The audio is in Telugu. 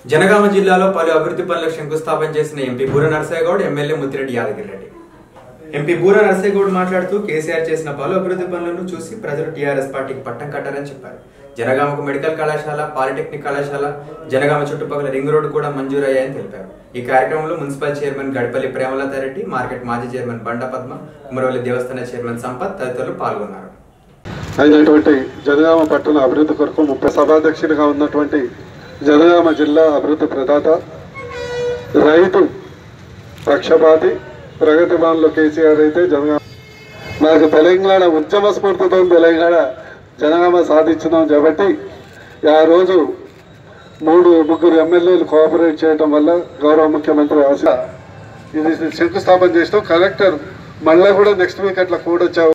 జనగామ జిల్లాలో పలు అభివృద్ధి పనులకు శంకుస్థాపన చేసిన MP Bura Narasaiahgoud MLA Muthireddy Yadagiri Reddy MP Bura Narasaiahgoud మాట్లాడుతూ కేసీఆర్ చేసిన పలు అభివృద్ధి పనులను చూసి ప్రజలు టీఆర్ఎస్ పార్టీకి పట్టం కట్టారని చెప్పారు జనగామకు మెడికల్ కళాశాల పాలిటెక్నిక్ కళాశాల జనగామ చుట్టుపక్కల రింగ్ రోడ్డు కూడా మంజూరయ్యాయని తెలిపారు ఈ కార్యక్రమంలో municipal chairman Gadapalli Premalathareddy market మాజీ చైర్మన్ బండ పద్మ కుమరవల్లి దేవస్థాన చైర్మన్ సంపత్ తదితరులు పాల్గొన్నారు అయినటువంటి జనగామ పట్టణ అభివృద్ధి కొరకు ముప్పై సభాధ్యక్షుడిగా ఉన్నటువంటి జనగామ జిల్లా అభివృద్ధి ప్రదాత రైతు పక్షపాతి ప్రగతిభవన్లో కేసీఆర్ అయితే జనగామ మనకు తెలంగాణ ఉద్యమ స్ఫూర్తితో తెలంగాణ జనగామ సాధించినాం కాబట్టి ఆ రోజు మూడు ముగ్గురు ఎమ్మెల్యేలు కోఆపరేట్ చేయడం వల్ల గౌరవ ముఖ్యమంత్రి ఆశ ఇది శంకుస్థాపన చేసినాం కలెక్టర్ మళ్ళీ కూడా నెక్స్ట్ వీక్ అట్లా కూడొచ్చా